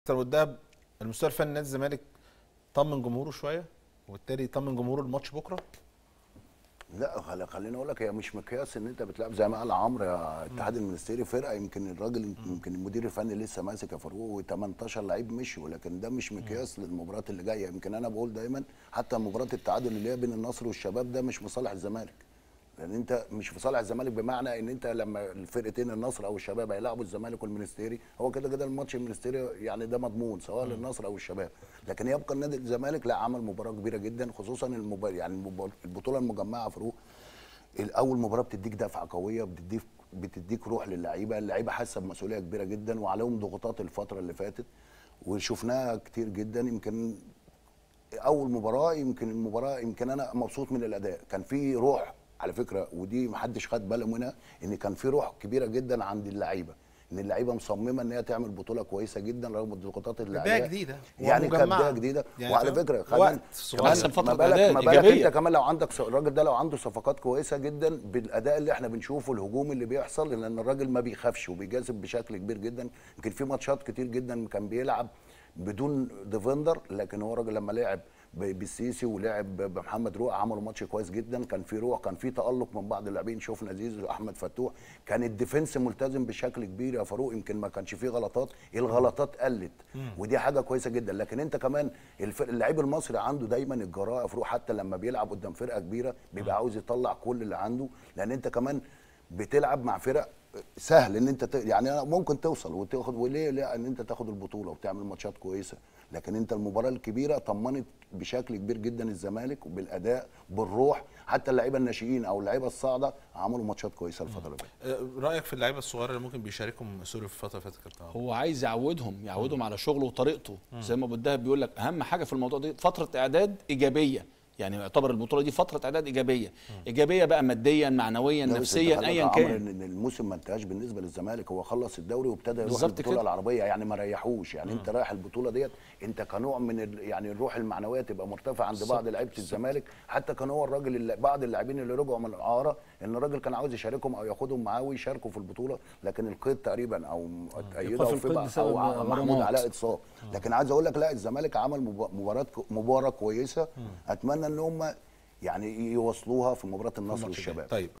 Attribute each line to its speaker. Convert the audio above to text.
Speaker 1: مستر والدهب المستوى الفني نادي الزمالك طمن جمهوره شويه وبالتالي طمن جمهوره الماتش بكره
Speaker 2: لا خل- خليني اقول لك هي مش مقياس ان انت بتلعب زي ما قال عمرو يا اتحاد المنستيري فرقه يمكن الراجل يمكن المدير الفني لسه ماسك يا فاروق و18 لعيب مشوا لكن ده مش مقياس للمباريات اللي جايه يمكن انا بقول دايما حتى مباراه التعادل اللي هي بين النصر والشباب ده مش مصالح الزمالك لان انت مش في صالح الزمالك بمعنى ان انت لما الفرقتين النصر او الشباب هيلاعبوا الزمالك والمنستيري هو كده كده الماتش المنستيري يعني ده مضمون سواء للنصر او الشباب لكن يبقى النادي الزمالك لا عمل مباراه كبيره جدا خصوصا المب... يعني المب- البطوله المجمعه فاروق الاول مباراه بتديك دفعه قويه بتديك بتديك روح للعيبه اللعيبه حاسه بمسؤوليه كبيره جدا وعليهم ضغوطات الفتره اللي فاتت وشفناها كتير جدا يمكن اول مباراه يمكن المباراه يمكن انا مبسوط من الاداء كان في روح على فكره ودي محدش خد باله منها ان كان في روح كبيره جدا عند اللعيبه ان اللعيبه مصممه ان هي تعمل بطوله كويسه جدا رغم الضغوطات اللي
Speaker 1: بداية
Speaker 2: عليها.
Speaker 1: جديده
Speaker 2: يعني كانت
Speaker 1: ومجمعة.
Speaker 2: بدايه جديده
Speaker 1: يعني
Speaker 2: وعلى
Speaker 1: فاهم؟
Speaker 2: فكره
Speaker 1: وقت
Speaker 2: كمان
Speaker 1: صغير.
Speaker 2: كمان
Speaker 3: أحسن فترة
Speaker 2: ما بالك
Speaker 3: أداء
Speaker 2: ما بالك
Speaker 3: إيجابية.
Speaker 2: انت كمان لو عندك ص- الراجل ده لو عنده صفقات كويسه جدا بالاداء اللي احنا بنشوفه الهجوم اللي بيحصل لان الراجل ما بيخافش وبيجازف بشكل كبير جدا يمكن في ماتشات كتير جدا كان بيلعب بدون ديفندر لكن هو راجل لما لعب ب- بالسيسي ولعب بمحمد روح عملوا ماتش كويس جدا كان في روح كان في تالق من بعض اللاعبين شفنا زيزو واحمد فتوح كان الديفنس ملتزم بشكل كبير يا فاروق يمكن ما كانش فيه غلطات الغلطات قلت ودي حاجه كويسه جدا لكن انت كمان الف- اللعيب المصري عنده دايما الجراءه يا فاروق حتى لما بيلعب قدام فرقه كبيره بيبقى عاوز يطلع كل اللي عنده لان انت كمان بتلعب مع فرق سهل ان انت ت... يعني أنا ممكن توصل وتاخد وليه لا ان انت تاخد البطوله وتعمل ماتشات كويسه لكن انت المباراه الكبيره طمنت بشكل كبير جدا الزمالك وبالاداء بالروح حتى اللعيبه الناشئين او اللعيبه الصاعده عملوا ماتشات كويسه الفتره اللي فاتت
Speaker 1: آه، رايك في اللعيبه الصغيره اللي ممكن بيشاركهم سوري في الفتره اللي فاتت كابتن عمرو؟
Speaker 3: هو عايز يعودهم يعودهم على شغله وطريقته زي ما ابو الدهب بيقول لك اهم حاجه في الموضوع ده فتره اعداد ايجابيه يعني يعتبر البطوله دي فتره اعداد ايجابيه ايجابيه بقى ماديا معنويا
Speaker 2: لا، بس
Speaker 3: نفسيا
Speaker 2: انت
Speaker 3: ايا
Speaker 2: خلي بالك يا عمرو
Speaker 3: كان
Speaker 2: ان الموسم ما انتهاش بالنسبه للزمالك هو خلص الدوري وابتدى يروح
Speaker 3: بالظبط
Speaker 2: البطوله
Speaker 3: كده.
Speaker 2: العربيه يعني ما ريحوش يعني انت رايح البطوله ديت انت كنوع من ال... يعني الروح المعنويه تبقى مرتفعه عند بعض لعيبه الزمالك حتى كان هو الراجل اللي بعض اللاعبين اللي رجعوا من الاعاره ان الراجل كان عاوز يشاركهم او ياخدهم معاه ويشاركوا في البطوله لكن القيد تقريبا او تأيده
Speaker 4: إيقاف
Speaker 2: او في
Speaker 4: القيد
Speaker 2: بعض-
Speaker 4: بسبب
Speaker 2: او محمود
Speaker 4: غرامات.
Speaker 2: علاء اتصاب لكن عايز اقول لك لا الزمالك عمل مب- مباراه مباراه كويسه اتمنى ان هم يعني يوصلوها في مباراه النصر والشباب
Speaker 1: طيب